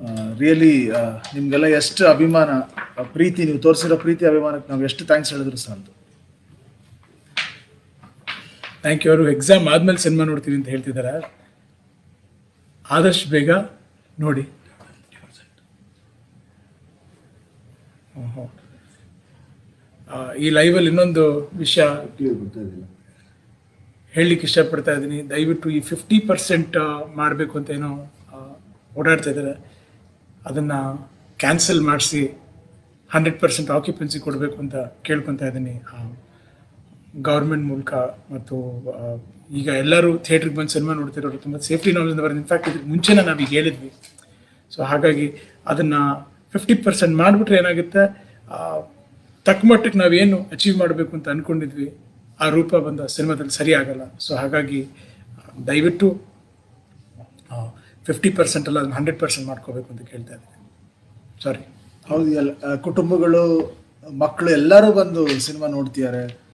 Really ನಿಮ್ಗೆಲ್ಲ ಎಷ್ಟು ಅಭಿಮಾನ ಆ, ಪ್ರೀತಿ ನೀವು ತೋರಿಸಿರೋ ಪ್ರೀತಿ ಅಭಿಮಾನಕ್ಕೆ ನಾವು ಎಷ್ಟು ಥ್ಯಾಂಕ್ಸ್ ಹೇಳಿದ್ರು ಸಾಲದು ಥ್ಯಾಂಕ್ ಯು ಅವರು ಎಕ್ಸಾಮ್ ಆದ್ಮೇಲೆ ಸಿನಿಮಾ ನೋಡ್ತೀವಿ ಅಂತ ಹೇಳ್ತಿದ್ದಾರೆ ಆದಷ್ಟು ಬೇಗ ನೋಡಿ ಹ್ಮ್, ಹ್ಮ್. ಆ, ಈ ಲೈವಲ್ಲಿ ಇನ್ನೊಂದು ವಿಷಯ ಹೇಳಲಿಕ್ಕೆ ಇಷ್ಟಪಡ್ತಾ ಇದ್ದೀನಿ ದಯವಿಟ್ಟು ಈ ಫಿಫ್ಟಿ ಪರ್ಸೆಂಟ್ ಮಾಡಬೇಕು ಅಂತ ಏನೋ ಆ, ಓಡಾಡ್ತಾ ಇದ್ದಾರೆ ಅದನ್ನು ಕ್ಯಾನ್ಸಲ್ ಮಾಡಿಸಿ ಹಂಡ್ರೆಡ್ ಪರ್ಸೆಂಟ್ ಆಕ್ಯುಪೆನ್ಸಿ ಕೊಡಬೇಕು ಅಂತ ಕೇಳ್ಕೊತಾ ಇದ್ದೀನಿ ಗೌರ್ಮೆಂಟ್ ಮೂಲಕ ಮತ್ತು ಆ, ಈಗ ಎಲ್ಲರೂ ಥಿಯೇಟ್ರಿಗೆ ಬಂದು ಸಿನಿಮಾ ನೋಡ್ತಿರೋರು ತುಂಬ ಸೇಫ್ಟಿ ನಾಲೆಜಿಂದ ಬರೋದು ಇನ್ಫ್ಯಾಕ್ಟ್ ಇದಕ್ಕೆ ಮುಂಚೆನೇ ನಾವೀಗ ಹೇಳಿದ್ವಿ ಸೊ ಹಾಗಾಗಿ ಅದನ್ನು ಫಿಫ್ಟಿ ಪರ್ಸೆಂಟ್ ಮಾಡಿಬಿಟ್ರೆ ಏನಾಗುತ್ತೆ ಆ, ತಕ್ಕ ಮಟ್ಟಕ್ಕೆ ನಾವೇನು ಅಚೀವ್ ಮಾಡಬೇಕು ಅಂತ ಅಂದ್ಕೊಂಡಿದ್ವಿ ಆ ರೂಪ ಬಂದ ಸಿನಿಮಾದಲ್ಲಿ ಸರಿ ಆಗಲ್ಲ ಸೊ ಹಾಗಾಗಿ ಆ, ದಯವಿಟ್ಟು ಫಿಫ್ಟಿ ಪರ್ಸೆಂಟ್ ಅಲ್ಲ ಅದನ್ನು ಹಂಡ್ರೆಡ್ ಪರ್ಸೆಂಟ್ ಮಾಡ್ಕೋಬೇಕು ಅಂತ ಕೇಳ್ತಾ ಇದ್ದೀನಿ ಸಾರಿ ಹೌದು ಎಲ್ಲ ಆ, ಕುಟುಂಬಗಳು ಮಕ್ಕಳು ಎಲ್ಲರೂ ಬಂದು ಸಿನಿಮಾ ನೋಡ್ತಿದ್ದಾರೆ